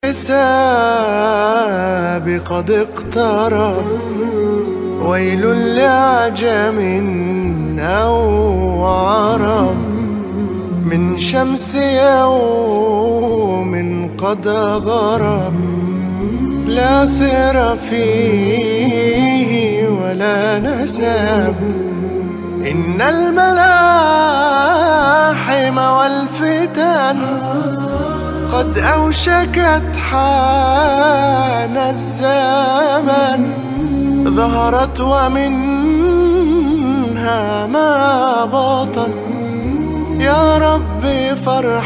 الحساب قد اقترب ويل لعجم أو عرب من شمس يوم قد غرب لا سر فيه ولا نسب إن الملاحم والفتن قد أوشكت حان الزمن ظهرت ومنها ما بطن يا ربي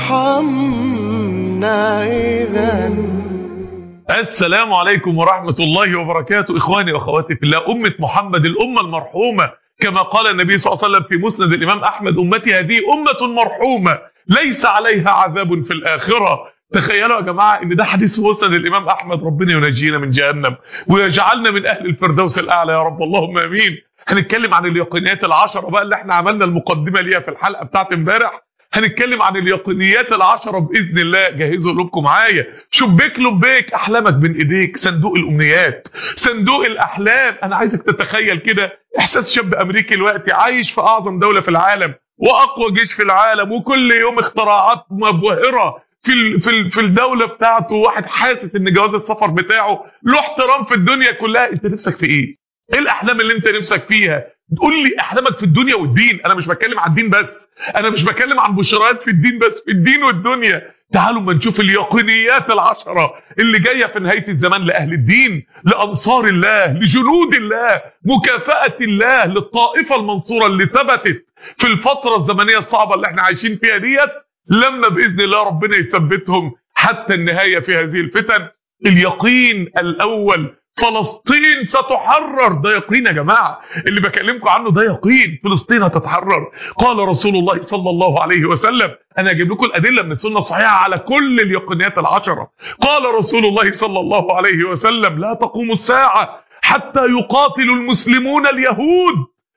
فارحمنا إذا السلام عليكم ورحمة الله وبركاته إخواني وأخواتي في الله أمة محمد الأمة المرحومة كما قال النبي صلى الله عليه وسلم في مسند الإمام أحمد أمتي هذه أمة مرحومة ليس عليها عذاب في الآخرة تخيلوا يا جماعة ان ده حديث في مسند الامام احمد ربنا ينجينا من جهنم ويجعلنا من اهل الفردوس الاعلى يا رب اللهم امين هنتكلم عن اليقينيات العشرة بقى اللي احنا عملنا المقدمة ليها في الحلقة بتاعت امبارح هنتكلم عن اليقينيات العشرة بإذن الله جهزوا قلوبكم معايا شبيك لبيك أحلامك بين إيديك صندوق الأمنيات صندوق الأحلام أنا عايزك تتخيل كده إحساس شاب أمريكي دلوقتي عايش في أعظم دولة في العالم وأقوى جيش في العالم وكل يوم اختراعات مبهرة في في في الدوله بتاعته واحد حاسس ان جواز السفر بتاعه له احترام في الدنيا كلها انت نفسك في ايه ايه الاحلام اللي انت نفسك فيها قول لي احلامك في الدنيا والدين انا مش بتكلم عن الدين بس انا مش بتكلم عن بشرات في الدين بس في الدين والدنيا تعالوا ما نشوف اليقينيات العشرة اللي جاية في نهاية الزمان لأهل الدين لأنصار الله لجنود الله مكافأة الله للطائفة المنصورة اللي ثبتت في الفترة الزمنية الصعبة اللي احنا عايشين فيها ديت لما باذن الله ربنا يثبتهم حتى النهايه في هذه الفتن اليقين الاول فلسطين ستحرر ده يقين يا جماعه اللي بكلمكم عنه ده يقين فلسطين هتتحرر قال رسول الله صلى الله عليه وسلم انا اجيب لكم الادله من السنه الصحيحه على كل اليقينيات العشره قال رسول الله صلى الله عليه وسلم لا تقوم الساعه حتى يقاتل المسلمون اليهود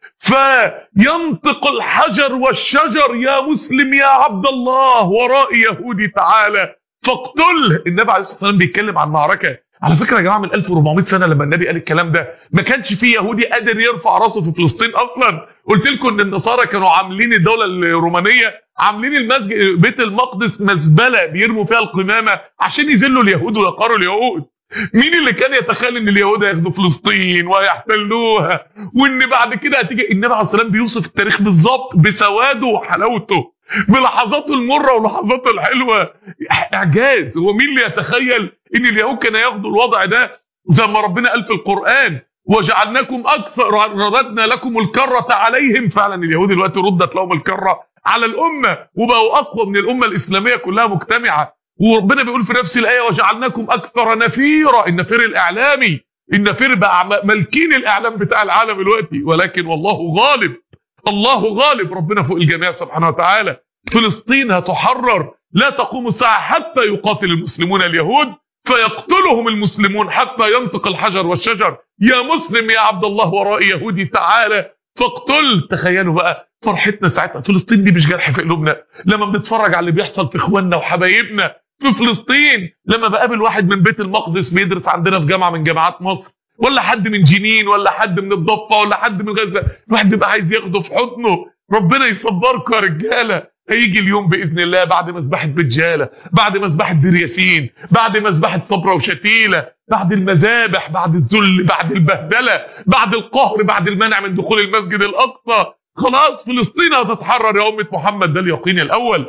فينطق الحجر والشجر يا مسلم يا عبد الله وراء يهودي تعالى فاقتله النبي عليه الصلاه والسلام بيتكلم عن معركه على فكره يا جماعه من 1400 سنه لما النبي قال الكلام ده ما كانش في يهودي قادر يرفع راسه في فلسطين اصلا قلت لكم ان النصارى كانوا عاملين الدوله الرومانيه عاملين المسجد بيت المقدس مزبله بيرموا فيها القمامه عشان يذلوا اليهود ويقهروا اليهود مين اللي كان يتخيل ان اليهود هياخدوا فلسطين وهيحتلوها وان بعد كده هتيجي النبي عليه الصلاه والسلام بيوصف التاريخ بالظبط بسواده وحلاوته بلحظاته المره ولحظاته الحلوه اعجاز هو مين اللي يتخيل ان اليهود كانوا ياخدوا الوضع ده زي ما ربنا قال في القران وجعلناكم اكثر رددنا لكم الكره عليهم فعلا اليهود دلوقتي ردت لهم الكره على الامه وبقوا اقوى من الامه الاسلاميه كلها مجتمعه وربنا بيقول في نفس الآية وجعلناكم أكثر نفيرا النفير الإعلامي النفير بقى ملكين الإعلام بتاع العالم دلوقتي ولكن والله غالب الله غالب ربنا فوق الجميع سبحانه وتعالى فلسطين هتحرر لا تقوم الساعة حتى يقاتل المسلمون اليهود فيقتلهم المسلمون حتى ينطق الحجر والشجر يا مسلم يا عبد الله وراء يهودي تعالى فاقتل تخيلوا بقى فرحتنا ساعتها فلسطين دي مش جرح في قلوبنا لما بنتفرج على اللي بيحصل في اخواننا وحبايبنا في فلسطين لما بقابل واحد من بيت المقدس بيدرس عندنا في جامعه من جامعات مصر ولا حد من جنين ولا حد من الضفه ولا حد من غزه الواحد بيبقى عايز ياخده في حضنه ربنا يصبركم يا رجاله هيجي اليوم باذن الله بعد مذبحه بجاله بعد مذبحه دير ياسين بعد مذبحه صبرا وشتيله بعد المذابح بعد الذل بعد البهدله بعد القهر بعد المنع من دخول المسجد الاقصى خلاص فلسطين هتتحرر يا أمة محمد ده اليقين الأول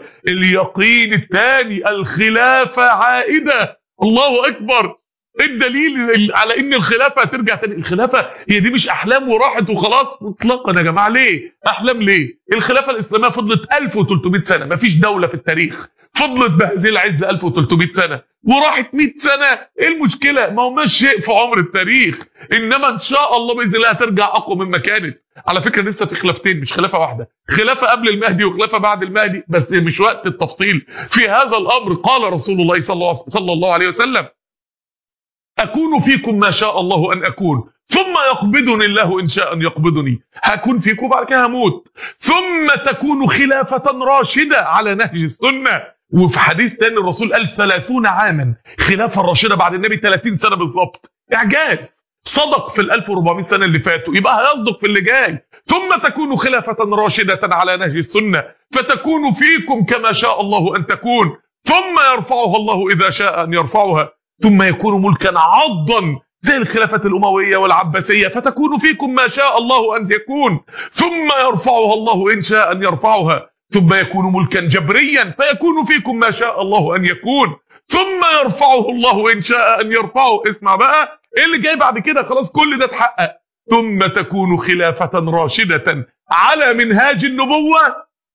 اليقين الثاني الخلافة عائدة الله أكبر الدليل على ان الخلافه هترجع تاني الخلافه هي دي مش احلام وراحت وخلاص مطلقا يا جماعه ليه احلام ليه الخلافه الاسلاميه فضلت 1300 سنه مفيش دوله في التاريخ فضلت بهذه العزه 1300 سنه وراحت 100 سنه ايه المشكله ما هو مش شيء في عمر التاريخ انما ان شاء الله باذن الله هترجع اقوى مما كانت على فكره لسه في خلافتين مش خلافه واحده خلافه قبل المهدي وخلافه بعد المهدي بس مش وقت التفصيل في هذا الامر قال رسول الله صلى الله عليه وسلم أكون فيكم ما شاء الله أن أكون ثم يقبضني الله إن شاء أن يقبضني هكون فيكم بعد كده هموت ثم تكون خلافة راشدة على نهج السنة وفي حديث تاني الرسول قال 30 عاما خلافه الراشده بعد النبي 30 سنه بالظبط اعجاز صدق في ال 1400 سنه اللي فاتوا يبقى هيصدق في اللي جاي ثم تكون خلافه راشده على نهج السنه فتكون فيكم كما شاء الله ان تكون ثم يرفعها الله اذا شاء ان يرفعها ثم يكون ملكا عضا زي الخلافة الأموية والعباسية فتكون فيكم ما شاء الله أن يكون ثم يرفعها الله إن شاء أن يرفعها ثم يكون ملكا جبريا فيكون فيكم ما شاء الله أن يكون ثم يرفعه الله إن شاء أن يرفعه اسمع بقى إيه اللي جاي بعد كده خلاص كل ده اتحقق ثم تكون خلافة راشدة على منهاج النبوة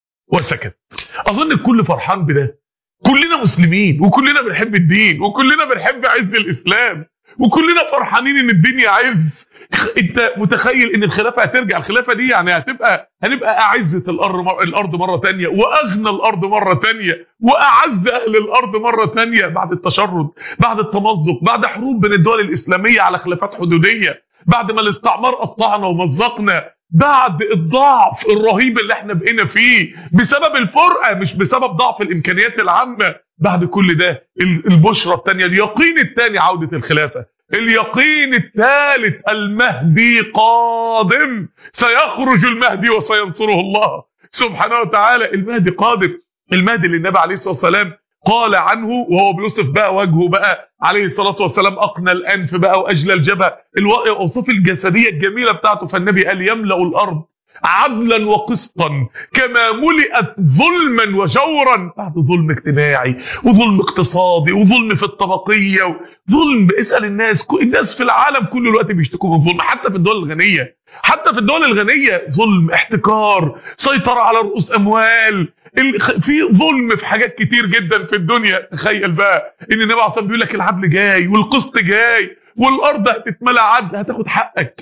وسكت أظن الكل فرحان بده كلنا مسلمين وكلنا بنحب الدين وكلنا بنحب عز الإسلام وكلنا فرحانين ان الدنيا عز انت متخيل ان الخلافه هترجع الخلافه دي يعني هتبقى هنبقى اعزه الارض مر... الارض مره تانية واغنى الارض مره تانية واعز اهل الارض مره تانية بعد التشرد بعد التمزق بعد حروب بين الدول الاسلاميه على خلافات حدوديه بعد ما الاستعمار قطعنا ومزقنا بعد الضعف الرهيب اللي احنا بقينا فيه بسبب الفرقه مش بسبب ضعف الامكانيات العامه بعد كل ده البشرى الثانيه اليقين الثاني عوده الخلافه اليقين الثالث المهدي قادم سيخرج المهدي وسينصره الله سبحانه وتعالى المهدي قادم المهدي اللي النبي عليه الصلاه والسلام قال عنه وهو بيوصف بقى وجهه بقى عليه الصلاه والسلام اقنى الانف بقى واجلى الجبهه الاوصاف الجسديه الجميله بتاعته فالنبي قال يملا الارض عدلا وقسطا كما ملئت ظلما وجورا بعد ظلم اجتماعي وظلم اقتصادي وظلم في الطبقيه وظلم اسال الناس الناس في العالم كل الوقت بيشتكوا من ظلم حتى في الدول الغنيه حتى في الدول الغنيه ظلم احتكار سيطره على رؤوس اموال في ظلم في حاجات كتير جدا في الدنيا تخيل بقى ان النبي عليه الصلاه بيقول لك العدل جاي والقسط جاي والارض هتتملى عدل هتاخد حقك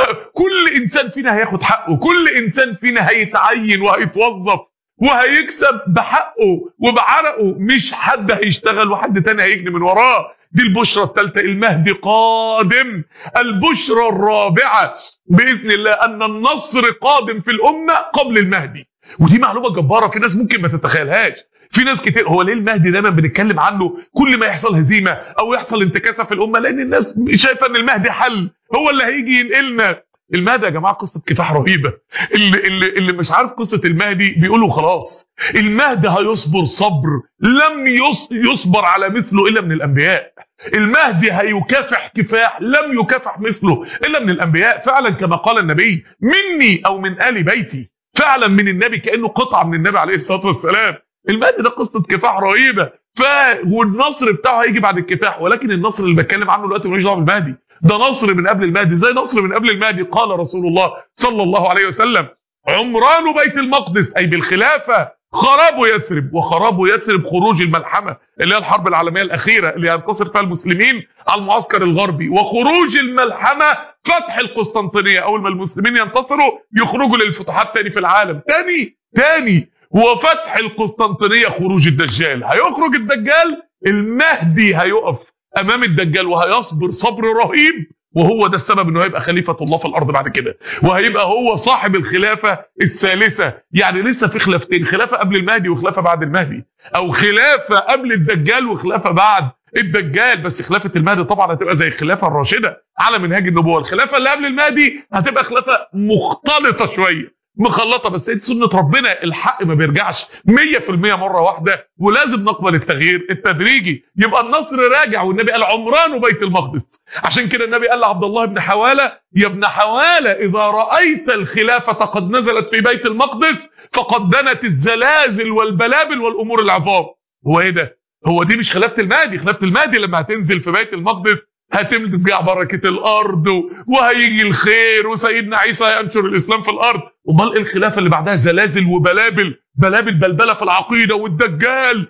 وكل انسان فينا هياخد حقه كل انسان فينا هيتعين وهيتوظف وهيكسب بحقه وبعرقه مش حد هيشتغل وحد تاني هيجني من وراه دي البشرى الثالثه المهدي قادم البشرى الرابعه باذن الله ان النصر قادم في الامه قبل المهدي ودي معلومه جباره في ناس ممكن ما تتخيلهاش في ناس كتير هو ليه المهدي دايما بنتكلم عنه كل ما يحصل هزيمه او يحصل انتكاسه في الامه لان الناس شايفه ان المهدي حل هو اللي هيجي ينقلنا المهدي يا جماعه قصه كفاح رهيبه اللي اللي اللي مش عارف قصه المهدي بيقولوا خلاص المهدي هيصبر صبر لم يصبر على مثله الا من الانبياء المهدي هيكافح كفاح لم يكافح مثله الا من الانبياء فعلا كما قال النبي مني او من ال بيتي فعلا من النبي كانه قطعه من النبي عليه الصلاه والسلام المهدي ده قصه كفاح رهيبه ف والنصر بتاعه هيجي بعد الكفاح ولكن النصر اللي بتكلم عنه دلوقتي ملوش دعوه بالمهدي ده نصر من قبل المهدي زي نصر من قبل المهدي قال رسول الله صلى الله عليه وسلم عمران بيت المقدس اي بالخلافه خراب يثرب وخراب يثرب خروج الملحمه اللي هي الحرب العالميه الاخيره اللي هينتصر فيها المسلمين على المعسكر الغربي وخروج الملحمه فتح القسطنطينيه اول ما المسلمين ينتصروا يخرجوا للفتوحات تاني في العالم تاني تاني وفتح القسطنطينيه خروج الدجال هيخرج الدجال المهدي هيقف امام الدجال وهيصبر صبر رهيب وهو ده السبب انه هيبقى خليفه الله في الارض بعد كده وهيبقى هو صاحب الخلافه الثالثه يعني لسه في خلافتين خلافه قبل المهدي وخلافه بعد المهدي او خلافه قبل الدجال وخلافه بعد الدجال بس خلافه المهدي طبعا هتبقى زي الخلافه الراشده على منهاج النبوه الخلافه اللي قبل المهدي هتبقى خلافه مختلطه شويه مخلطه بس انت سنه ربنا الحق ما بيرجعش 100% مره واحده ولازم نقبل التغيير التدريجي يبقى النصر راجع والنبي قال عمران بيت المقدس عشان كده النبي قال لعبد الله بن حواله يا ابن حواله اذا رايت الخلافه قد نزلت في بيت المقدس فقد دنت الزلازل والبلابل والامور العظام هو ايه ده هو دي مش خلافه المهدي خلافه المهدي لما هتنزل في بيت المقدس هترجع بركة الأرض وهيجي الخير وسيدنا عيسى هينشر الإسلام في الأرض أمال إيه الخلافة اللي بعدها زلازل وبلابل بلابل بلبلة في العقيدة والدجال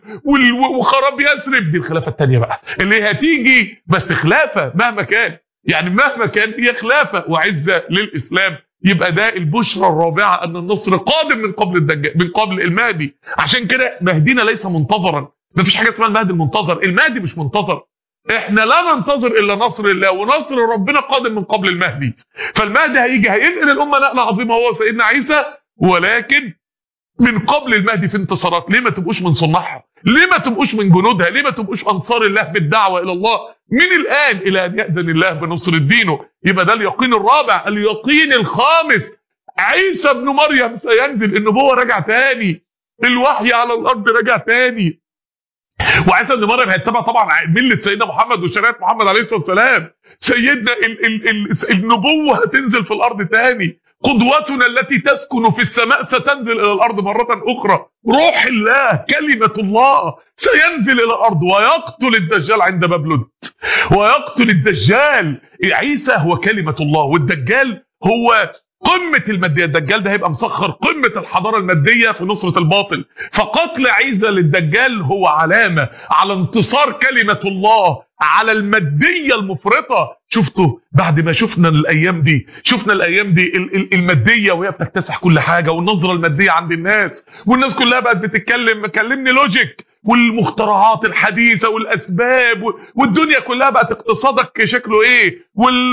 وخراب يثرب دي الخلافة التانية بقى اللي هتيجي بس خلافة مهما كان يعني مهما كان هي خلافة وعزة للإسلام يبقى ده البشرى الرابعة أن النصر قادم من قبل الدجال من قبل المهدي عشان كده مهدينا ليس منتظرا مفيش حاجة اسمها المهدي المنتظر المهدي مش منتظر احنا لا ننتظر الا نصر الله ونصر ربنا قادم من قبل المهدي فالمهدي هيجي هينقل الامه نقله عظيمه هو سيدنا عيسى ولكن من قبل المهدي في انتصارات ليه ما تبقوش من صنعها ليه ما تبقوش من جنودها ليه ما تبقوش انصار الله بالدعوه الى الله من الان الى ان ياذن الله بنصر دينه يبقى ده اليقين الرابع اليقين الخامس عيسى ابن مريم سينزل النبوه راجع تاني الوحي على الارض راجع تاني وعيسى ابن مريم هيتبع طبعا مله سيدنا محمد وشريعه محمد عليه الصلاه والسلام سيدنا ال ال ال النبوه هتنزل في الارض تاني قدوتنا التي تسكن في السماء ستنزل الى الارض مره اخرى روح الله كلمه الله سينزل الى الارض ويقتل الدجال عند باب لد ويقتل الدجال عيسى هو كلمه الله والدجال هو قمة المادية الدجال ده هيبقى مسخر قمة الحضارة المادية في نصرة الباطل فقتل عيسى للدجال هو علامة على انتصار كلمة الله على المادية المفرطة شفتوا بعد ما شفنا الأيام دي شفنا الأيام دي المادية وهي بتكتسح كل حاجة والنظرة المادية عند الناس والناس كلها بقت بتتكلم كلمني لوجيك والمخترعات الحديثة والأسباب والدنيا كلها بقت اقتصادك شكله ايه وال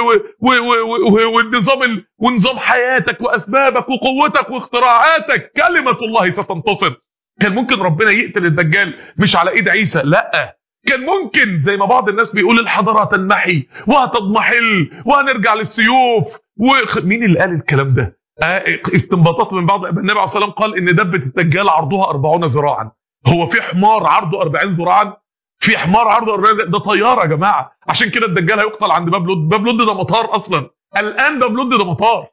والنظام ال... ونظام حياتك وأسبابك وقوتك واختراعاتك كلمة الله ستنتصر كان ممكن ربنا يقتل الدجال مش على ايد عيسى لا كان ممكن زي ما بعض الناس بيقول الحضاره هتنمحي وهتضمحل وهنرجع للسيوف ومين اللي قال الكلام ده استنباطات من بعض النبي عليه الصلاه والسلام قال ان دبه الدجال عرضها 40 ذراعا هو في حمار عرضه 40 ذراعا في حمار عرضه 40 ده طياره يا جماعه عشان كده الدجال هيقتل عند باب لد باب لد ده مطار اصلا الان باب لد ده مطار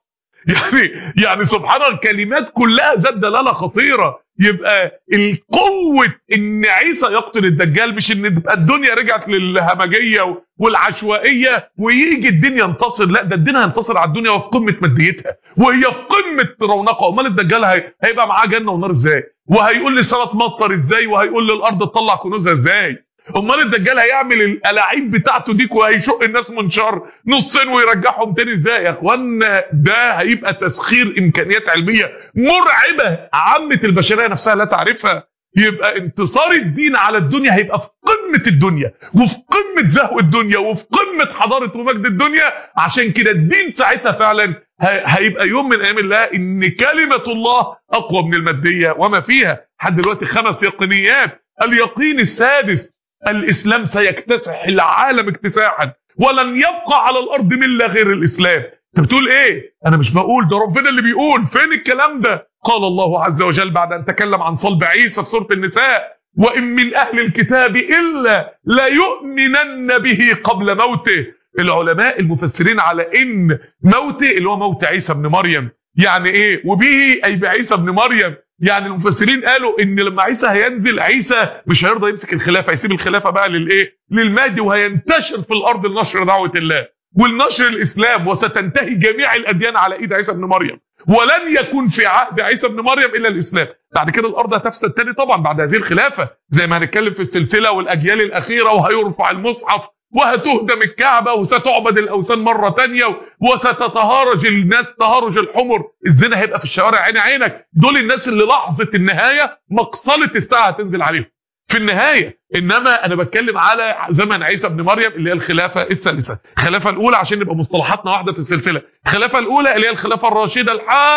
يعني يعني سبحان الله الكلمات كلها ذات دلاله خطيره يبقى القوه ان عيسى يقتل الدجال مش ان تبقى الدنيا رجعت للهمجيه والعشوائيه ويجي الدنيا ينتصر لا ده الدنيا هينتصر على الدنيا وفي قمه ماديتها وهي في قمه رونقها امال الدجال هي هيبقى معاه جنه ونار ازاي وهيقول للسماء تمطر ازاي وهيقول للارض تطلع كنوزها ازاي امال الدجال هيعمل الالاعيب بتاعته ديك وهيشق الناس منشار نصين ويرجعهم تاني ازاي يا اخوانا ده هيبقى تسخير امكانيات علميه مرعبه عامه البشريه نفسها لا تعرفها يبقى انتصار الدين على الدنيا هيبقى في قمه الدنيا وفي قمه زهو الدنيا وفي قمه حضاره ومجد الدنيا عشان كده الدين ساعتها فعلا هيبقى يوم من ايام الله ان كلمه الله اقوى من الماديه وما فيها لحد دلوقتي خمس يقينيات اليقين السادس الاسلام سيكتسح العالم اكتساحا ولن يبقى على الارض مله غير الاسلام انت بتقول ايه انا مش بقول ده ربنا اللي بيقول فين الكلام ده قال الله عز وجل بعد ان تكلم عن صلب عيسى في سوره النساء وان من اهل الكتاب الا لا يؤمنن به قبل موته العلماء المفسرين على ان موته اللي هو موت عيسى ابن مريم يعني ايه وبه اي بعيسى ابن مريم يعني المفسرين قالوا ان لما عيسى هينزل عيسى مش هيرضى يمسك الخلافه هيسيب الخلافه بقى للايه للمادي وهينتشر في الارض لنشر دعوه الله ولنشر الاسلام وستنتهي جميع الاديان على ايد عيسى ابن مريم ولن يكون في عهد عيسى ابن مريم الا الاسلام بعد كده الارض هتفسد تاني طبعا بعد هذه الخلافه زي ما هنتكلم في السلسله والاجيال الاخيره وهيرفع المصحف وهتهدم الكعبة وستعبد الأوثان مرة تانية وستتهارج الناس تهارج الحمر الزنا هيبقى في الشوارع عين عينك دول الناس اللي لحظة النهاية مقصلة الساعة هتنزل عليهم في النهاية إنما أنا بتكلم على زمن عيسى ابن مريم اللي هي الخلافة الثالثة الخلافة الأولى عشان نبقى مصطلحاتنا واحدة في السلسلة الخلافة الأولى اللي هي الخلافة الراشدة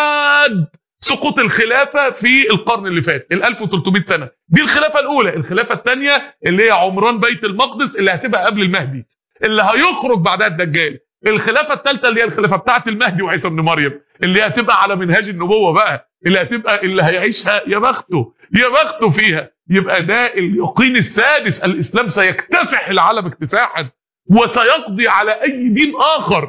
لحد سقوط الخلافة في القرن اللي فات ال 1300 سنة دي الخلافة الأولى الخلافة الثانية اللي هي عمران بيت المقدس اللي هتبقى قبل المهدي اللي هيخرج بعدها الدجال الخلافة الثالثة اللي هي الخلافة بتاعة المهدي وعيسى ابن مريم اللي هتبقى على منهاج النبوة بقى اللي هتبقى اللي هيعيشها يا بخته يا بخته فيها يبقى ده اليقين السادس الإسلام سيكتسح العالم اكتساحا وسيقضي على أي دين آخر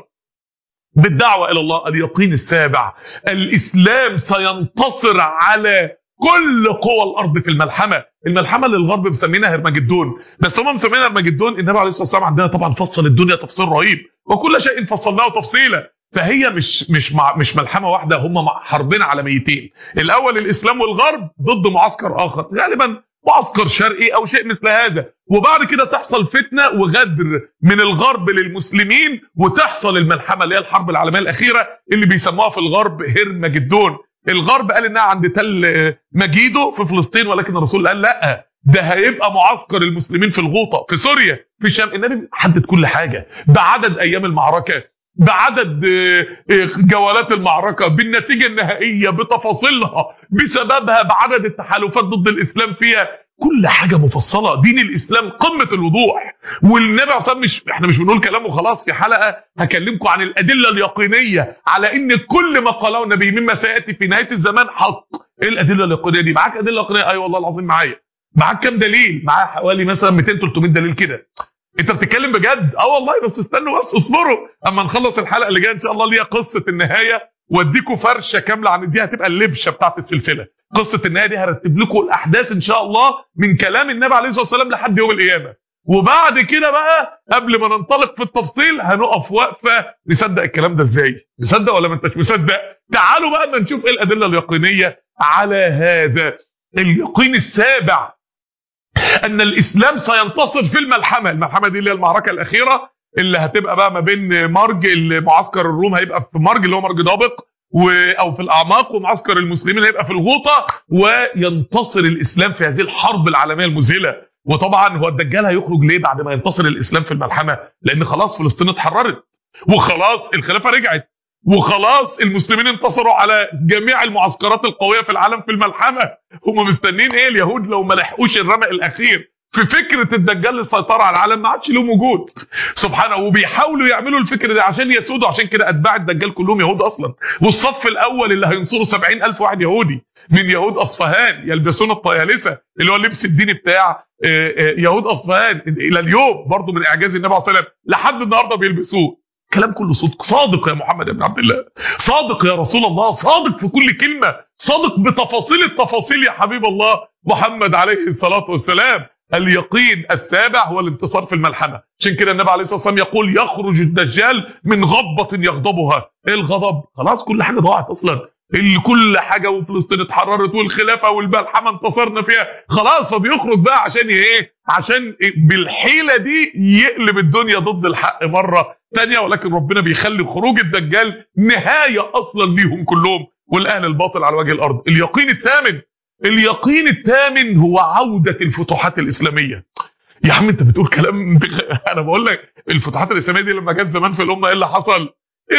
بالدعوة إلى الله اليقين السابع الإسلام سينتصر على كل قوى الأرض في الملحمة الملحمة اللي الغرب مسمينها هرمجدون بس هم مسمينها هرمجدون النبي عليه الصلاة والسلام عندنا طبعا فصل الدنيا تفصيل رهيب وكل شيء فصلناه تفصيلا فهي مش مش مع مش ملحمه واحده هم حربين على ميتين الاول الاسلام والغرب ضد معسكر اخر غالبا معسكر شرقي او شيء مثل هذا وبعد كده تحصل فتنه وغدر من الغرب للمسلمين وتحصل الملحمه اللي هي الحرب العالميه الاخيره اللي بيسموها في الغرب هرمجدون الغرب قال انها عند تل مجيدو في فلسطين ولكن الرسول قال لا ده هيبقى معسكر المسلمين في الغوطه في سوريا في الشام النبي حدد كل حاجه بعدد ايام المعركه بعدد جولات المعركة بالنتيجة النهائية بتفاصيلها بسببها بعدد التحالفات ضد الإسلام فيها كل حاجه مفصله دين الاسلام قمه الوضوح والنبي عليه الصلاه مش احنا مش بنقول كلام وخلاص في حلقه هكلمكم عن الادله اليقينيه على ان كل ما قاله النبي مما سياتي في نهايه الزمان حق ايه الادله اليقينيه دي معاك ادله يقينيه اي أيوة والله العظيم معايا معاك كام دليل معايا حوالي مثلا 200 300 دليل كده انت بتتكلم بجد اه والله بس استنوا بس اصبروا اما نخلص الحلقه اللي جايه ان شاء الله اللي هي قصه النهايه واديكم فرشه كامله عن دي هتبقى اللبشه بتاعت السلسله قصه النهايه دي هرتب لكم الاحداث ان شاء الله من كلام النبي عليه الصلاه والسلام لحد يوم القيامه وبعد كده بقى قبل ما ننطلق في التفصيل هنقف وقفه نصدق الكلام ده ازاي نصدق ولا ما انتش مصدق تعالوا بقى ما نشوف ايه الادله اليقينيه على هذا اليقين السابع ان الاسلام سينتصر في الملحمه الملحمه دي اللي هي المعركه الاخيره اللي هتبقى بقى ما بين مرج معسكر الروم هيبقى في مرج اللي هو مرج دابق و او في الاعماق ومعسكر المسلمين هيبقى في الغوطه وينتصر الاسلام في هذه الحرب العالميه المذهله وطبعا هو الدجال هيخرج ليه بعد ما ينتصر الاسلام في الملحمه لان خلاص فلسطين اتحررت وخلاص الخلافه رجعت وخلاص المسلمين انتصروا على جميع المعسكرات القويه في العالم في الملحمه هم مستنيين ايه اليهود لو ما لحقوش الرمق الاخير في فكره الدجال للسيطره على العالم ما عادش لهم وجود سبحانه وبيحاولوا يعملوا الفكر ده عشان يسودوا عشان كده اتباع الدجال كلهم يهود اصلا والصف الاول اللي هينصروا 70000 واحد يهودي من يهود اصفهان يلبسون الطيالسه اللي هو اللبس الديني بتاع يهود اصفهان الى اليوم برضه من اعجاز النبي عليه الصلاه والسلام لحد النهارده بيلبسوه كلام كله صدق صادق يا محمد بن عبد الله صادق يا رسول الله صادق في كل كلمه صادق بتفاصيل التفاصيل يا حبيب الله محمد عليه الصلاه والسلام اليقين السابع هو الانتصار في الملحمه عشان كده النبي عليه الصلاه والسلام يقول يخرج الدجال من غضبه يغضبها ايه الغضب خلاص كل حاجه ضاعت اصلا اللي كل حاجه وفلسطين اتحررت والخلافه والملحمه انتصرنا فيها خلاص فبيخرج بقى عشان ايه عشان بالحيله دي يقلب الدنيا ضد الحق مره ثانيه ولكن ربنا بيخلي خروج الدجال نهايه اصلا ليهم كلهم والاهل الباطل على وجه الارض اليقين الثامن اليقين الثامن هو عوده الفتوحات الاسلاميه يا عم انت بتقول كلام انا بقول لك الفتوحات الاسلاميه دي لما جت زمان في الامه ايه اللي حصل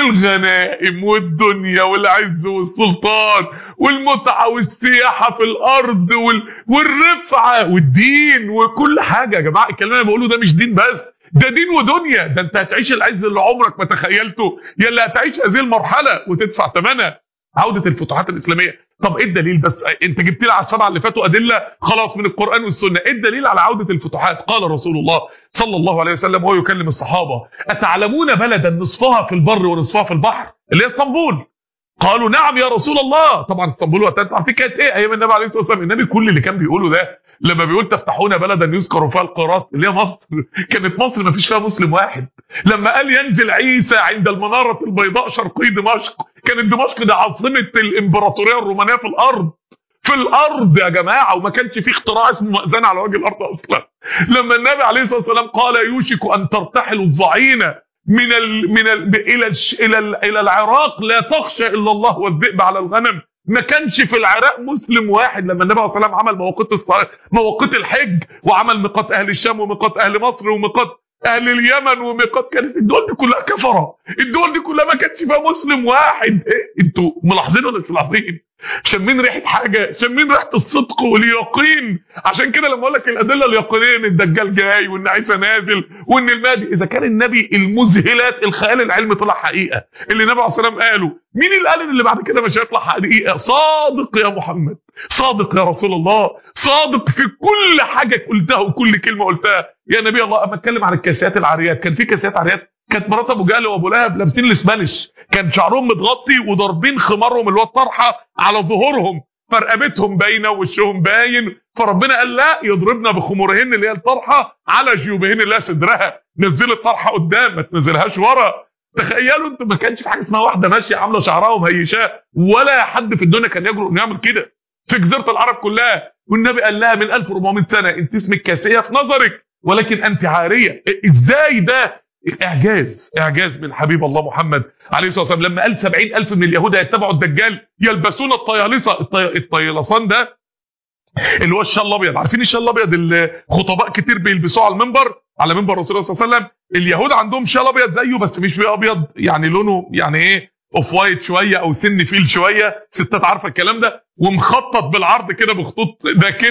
الغنائم والدنيا والعز والسلطان والمتعة والسياحة في الأرض وال... والرفعة والدين وكل حاجة يا جماعة الكلام اللي بقوله ده مش دين بس ده دين ودنيا ده انت هتعيش العز اللي عمرك ما تخيلته يا اللي هتعيش هذه المرحلة وتدفع ثمنها عودة الفتوحات الإسلامية طب ايه الدليل بس انت جبت لي على السبعه اللي فاتوا ادله خلاص من القران والسنه ايه الدليل على عوده الفتوحات قال رسول الله صلى الله عليه وسلم وهو يكلم الصحابه اتعلمون بلدا نصفها في البر ونصفها في البحر اللي هي اسطنبول قالوا نعم يا رسول الله طبعا اسطنبول وقتها عارفين كانت ايه ايام النبي عليه الصلاه والسلام النبي كل اللي كان بيقوله ده لما بيقول تفتحون بلدا يذكر فيها القارات اللي هي مصر كانت مصر ما فيش فيها مسلم واحد لما قال ينزل عيسى عند المناره البيضاء شرقي دمشق كانت دمشق دي عاصمه الامبراطوريه الرومانيه في الارض في الارض يا جماعه وما كانش في اختراع اسمه مأذنه على وجه الارض اصلا لما النبي عليه الصلاه والسلام قال يوشك ان ترتحل الظعينه من ال من ال الى ال الى ال الى العراق لا تخشى الا الله والذئب على الغنم ما كانش في العراق مسلم واحد لما النبي عليه الصلاه والسلام عمل مواقيت مواقيت الحج وعمل ميقات اهل الشام وميقات اهل مصر وميقات اهل اليمن وميقات كانت الدول دي كلها كفره الدول دي كلها ما كانش فيها مسلم واحد إيه؟ انتوا ملاحظين ولا مش ملاحظين شامين ريحه حاجه شامين ريحه الصدق واليقين عشان كده لما اقول لك الادله اليقينيه ان الدجال جاي وان عيسى نازل وان المهدي اذا كان النبي المذهلات الخيال العلمي طلع حقيقه اللي النبي عليه الصلاه والسلام قاله مين اللي قال ان اللي بعد كده مش هيطلع حقيقه صادق يا محمد صادق يا رسول الله صادق في كل حاجه قلتها وكل كلمه قلتها يا نبي الله اما اتكلم عن الكاسيات العاريات كان في كاسيات عاريات كانت مرات ابو جهل وابو لهب لابسين الاسبانيش كان شعرهم متغطي وضاربين خمارهم اللي هو الطرحه على ظهورهم فرقبتهم باينه ووشهم باين فربنا قال لا يضربنا بخمورهن اللي هي الطرحه على جيوبهن اللي هي صدرها نزل الطرحه قدام ما تنزلهاش ورا تخيلوا انتوا ما كانش في حاجه اسمها واحده ماشيه عامله شعرها ومهيشاه ولا حد في الدنيا كان يجرؤ انه يعمل كده في جزيره العرب كلها والنبي قال لها من 1400 سنه انت اسمك كاسيه في نظرك ولكن انت عاريه ازاي ده اعجاز اعجاز من حبيب الله محمد عليه الصلاه والسلام لما قال 70000 من اليهود هيتبعوا الدجال يلبسون الطيالسه الطي... الطيلسان ده اللي هو الشال الابيض عارفين الشال الابيض اللي خطباء كتير بيلبسوه على المنبر على منبر الرسول صلى الله عليه وسلم اليهود عندهم شال ابيض زيه بس مش فيه ابيض يعني لونه يعني ايه اوف وايت شويه او سن فيل شويه ستات عارفه الكلام ده ومخطط بالعرض كده بخطوط داكنه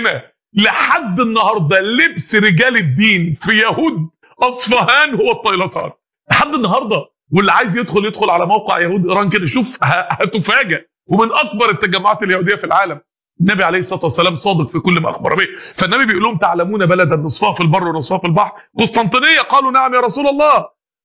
لحد النهارده لبس رجال الدين في يهود اصفهان هو الطيلسان لحد النهارده واللي عايز يدخل يدخل على موقع يهود ايران كده شوف هتفاجئ ومن اكبر التجمعات اليهوديه في العالم النبي عليه الصلاه والسلام صادق في كل ما اخبر به فالنبي بيقول لهم تعلمون بلدا نصفها في البر ونصفها في البحر قسطنطينيه قالوا نعم يا رسول الله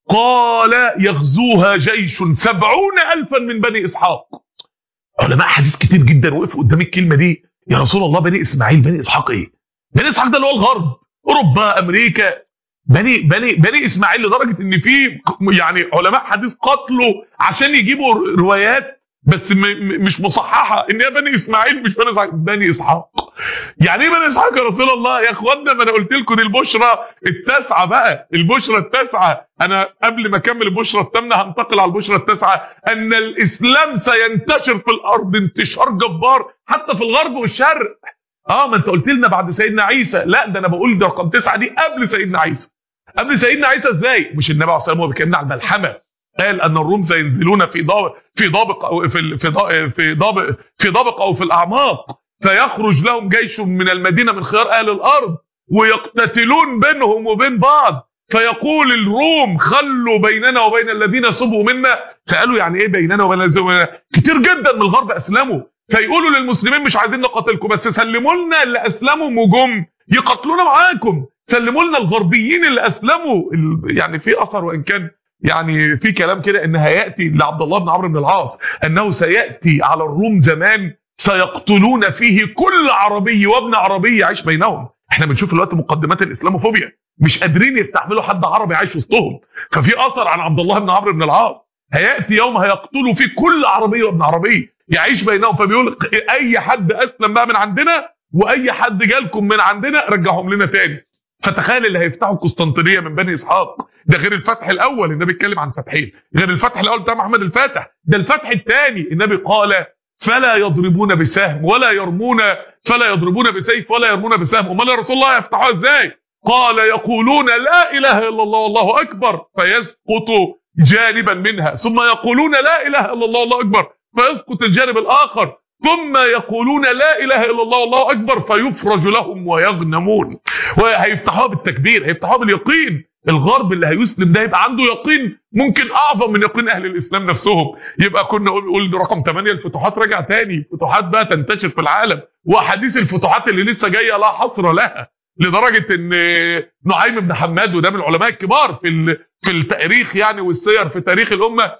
قال يغزوها جيش سبعون ألفا من بني إسحاق علماء حديث كتير جدا وقفوا قدام الكلمة دي يا رسول الله بني إسماعيل بني إسحاق إيه بني إسحاق ده اللي هو الغرب أوروبا أمريكا بني بني بني إسماعيل لدرجة إن في يعني علماء حديث قتلوا عشان يجيبوا روايات بس م م مش مصححه ان هي بني اسماعيل مش بني اسحاق بني اسحاق يعني ايه بني اسحاق يا رسول الله يا اخوانا ما انا قلت لكم دي البشرى التاسعه بقى البشرى التاسعه انا قبل ما اكمل البشرى الثامنه هنتقل على البشرى التاسعه ان الاسلام سينتشر في الارض انتشار جبار حتى في الغرب والشرق اه ما انت قلت لنا بعد سيدنا عيسى لا ده انا بقول ده رقم تسعه دي قبل سيدنا عيسى قبل سيدنا عيسى ازاي مش النبي عليه الصلاه والسلام بيتكلمنا على الملحمه قال ان الروم سينزلون في ضابق في ضابق او في في في ضابق في ضابق او في الاعماق فيخرج لهم جيش من المدينه من خيار اهل الارض ويقتتلون بينهم وبين بعض فيقول الروم خلوا بيننا وبين الذين صبوا منا فقالوا يعني ايه بيننا وبين الذين صبوا منا كتير جدا من الغرب اسلموا فيقولوا للمسلمين مش عايزين نقاتلكم بس سلموا لنا اللي اسلموا وجم يقاتلونا معاكم سلموا لنا الغربيين اللي اسلموا يعني في اثر وان كان يعني في كلام كده ان هياتي لعبد الله بن عمرو بن العاص انه سياتي على الروم زمان سيقتلون فيه كل عربي وابن عربي يعيش بينهم احنا بنشوف الوقت مقدمات الاسلاموفوبيا مش قادرين يستحملوا حد عربي عايش وسطهم ففي اثر عن عبد الله بن عمرو بن العاص هياتي يوم هيقتلوا فيه كل عربي وابن عربي يعيش بينهم فبيقول اي حد اسلم بقى من عندنا واي حد جالكم من عندنا رجعهم لنا تاني فتخيل اللي هيفتحوا قسطنطينيه من بني اسحاق ده غير الفتح الاول النبي بيتكلم عن فتحين غير الفتح الاول بتاع محمد الفاتح ده الفتح الثاني النبي قال فلا يضربون بسهم ولا يرمون فلا يضربون بسيف ولا يرمون بسهم امال يا رسول الله يفتحوها ازاي قال يقولون لا اله الا الله والله اكبر فيسقط جانبا منها ثم يقولون لا اله الا الله والله اكبر فيسقط الجانب الاخر ثم يقولون لا اله الا الله والله اكبر فيفرج لهم ويغنمون وهيفتحوها بالتكبير هيفتحوها باليقين الغرب اللي هيسلم ده يبقى عنده يقين ممكن اعظم من يقين اهل الاسلام نفسهم يبقى كنا نقول رقم 8 الفتوحات رجع تاني فتوحات بقى تنتشر في العالم واحاديث الفتوحات اللي لسه جايه لا حصر لها لدرجه ان نعيم بن حماد وده من العلماء الكبار في في التاريخ يعني والسير في تاريخ الامه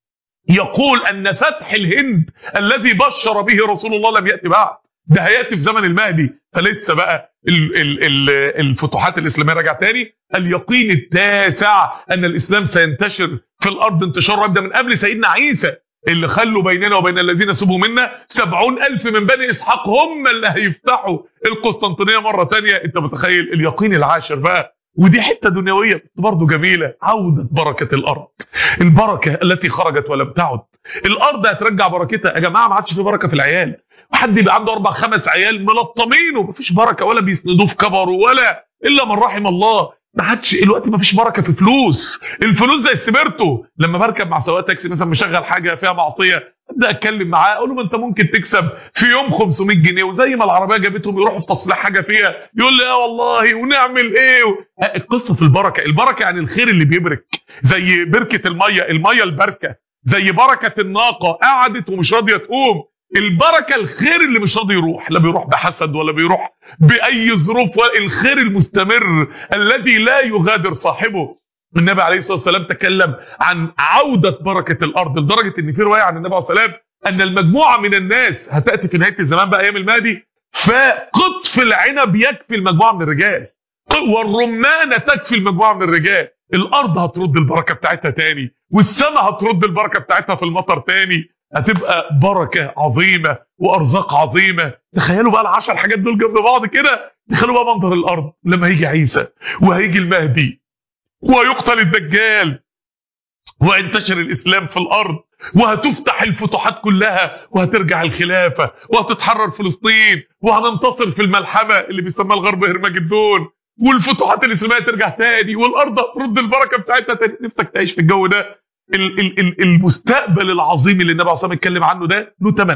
يقول ان فتح الهند الذي بشر به رسول الله لم ياتي بعد ده هياتي في زمن المهدي فلسه بقى ال ال ال الفتوحات الاسلاميه راجع تاني اليقين التاسع ان الاسلام سينتشر في الارض انتشار يبدا من قبل سيدنا عيسى اللي خلوا بيننا وبين الذين سبوا منا سبعون ألف من بني إسحاق هم اللي هيفتحوا القسطنطينية مرة تانية أنت متخيل اليقين العاشر بقى ودي حته دنيويه بس برضه جميله عوده بركه الارض البركه التي خرجت ولم تعد الارض هترجع بركتها يا جماعه ما عادش في بركه في العيال حد يبقى عنده اربع خمس عيال ملطمينه مفيش بركه ولا بيسندوه في كبره ولا الا من رحم الله ما حدش الوقت ما فيش بركه في فلوس الفلوس زي السبرتو لما بركب مع سواق تاكسي مثلا مشغل حاجه فيها معصيه ابدا اتكلم معاه اقول له ما انت ممكن تكسب في يوم 500 جنيه وزي ما العربيه جابتهم يروحوا في تصليح حاجه فيها يقول لي اه والله ونعمل ايه و... القصه في البركه البركه يعني الخير اللي بيبرك زي بركه الميه الميه البركه زي بركه الناقه قعدت ومش راضيه تقوم البركه الخير اللي مش راضي يروح لا بيروح بحسد ولا بيروح باي ظروف ولا الخير المستمر الذي لا يغادر صاحبه النبي عليه الصلاه والسلام تكلم عن عوده بركه الارض لدرجه ان في روايه عن النبي عليه الصلاه والسلام ان المجموعه من الناس هتاتي في نهايه الزمان بقى ايام المهدي فقطف العنب يكفي المجموعه من الرجال والرمانه تكفي المجموعه من الرجال الارض هترد البركه بتاعتها تاني والسماء هترد البركه بتاعتها في المطر تاني هتبقى بركه عظيمه وارزاق عظيمه تخيلوا بقى العشر حاجات دول جنب بعض كده تخيلوا بقى منظر الارض لما هيجي عيسى وهيجي المهدي ويقتل الدجال وينتشر الاسلام في الارض وهتفتح الفتوحات كلها وهترجع الخلافه وهتتحرر فلسطين وهننتصر في الملحمه اللي بيسموها الغرب هرمجدون والفتوحات الاسلاميه ترجع تاني والارض هترد البركه بتاعتها تاني نفسك تعيش في الجو ده ال ال ال المستقبل العظيم اللي النبي عليه الصلاه والسلام اتكلم عنه ده له ثمن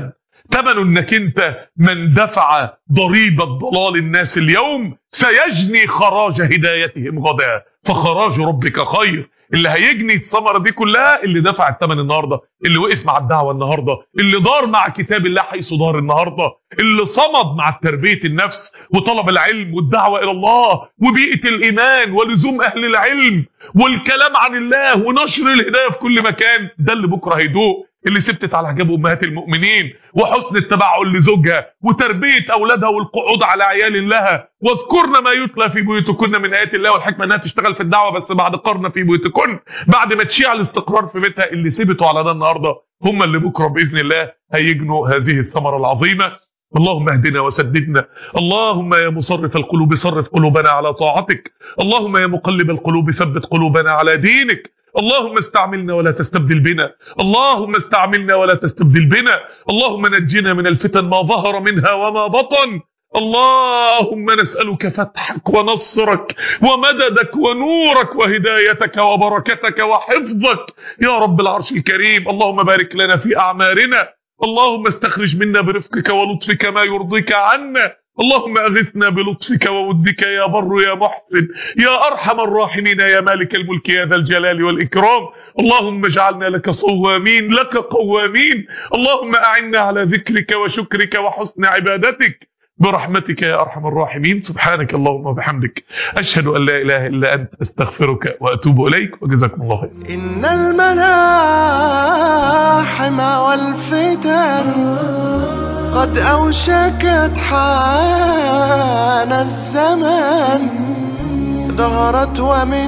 ثمنه انك انت من دفع ضريبة ضلال الناس اليوم سيجني خراج هدايتهم غدا فخراج ربك خير اللي هيجني الثمره دي كلها اللي دفع الثمن النهارده اللي وقف مع الدعوه النهارده اللي دار مع كتاب الله حيث دار النهارده اللي صمد مع تربيه النفس وطلب العلم والدعوه الى الله وبيئه الايمان ولزوم اهل العلم والكلام عن الله ونشر الهدايه في كل مكان ده اللي بكره هيدوق اللي سبتت على حجاب امهات المؤمنين وحسن التبعل لزوجها وتربيه اولادها والقعود على عيال لها واذكرن ما يتلى في بيوتكن من ايات الله والحكمه انها تشتغل في الدعوه بس بعد قرن في بيوتكن بعد ما تشيع الاستقرار في بيتها اللي سبتوا على ده النهارده هم اللي بكره باذن الله هيجنوا هذه الثمره العظيمه اللهم اهدنا وسددنا اللهم يا مصرف القلوب صرف قلوبنا على طاعتك اللهم يا مقلب القلوب ثبت قلوبنا على دينك اللهم استعملنا ولا تستبدل بنا اللهم استعملنا ولا تستبدل بنا اللهم نجنا من الفتن ما ظهر منها وما بطن اللهم نسألك فتحك ونصرك ومددك ونورك وهدايتك وبركتك وحفظك يا رب العرش الكريم اللهم بارك لنا في أعمارنا اللهم استخرج منا برفقك ولطفك ما يرضيك عنا اللهم أغثنا بلطفك وودك يا بر يا محسن يا أرحم الراحمين يا مالك الملك يا ذا الجلال والإكرام اللهم اجعلنا لك صوامين لك قوامين اللهم أعنا على ذكرك وشكرك وحسن عبادتك برحمتك يا أرحم الراحمين سبحانك اللهم وبحمدك أشهد أن لا إله إلا أنت أستغفرك وأتوب إليك وجزاكم الله خير إن الملاحم والفتن قد أوشكت حان الزمان ظهرت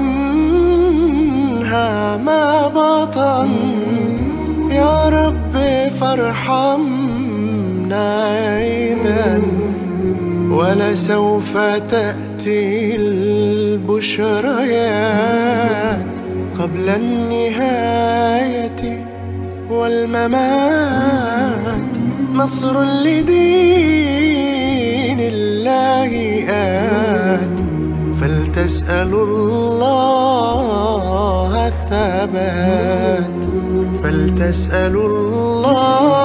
ومنها ما بطن يا رب فارحمنا إذا ولسوف تأتي البشريات قبل النهاية والممات نصر لدين الله آت فلتسألوا الله الثبات فلتسألوا الله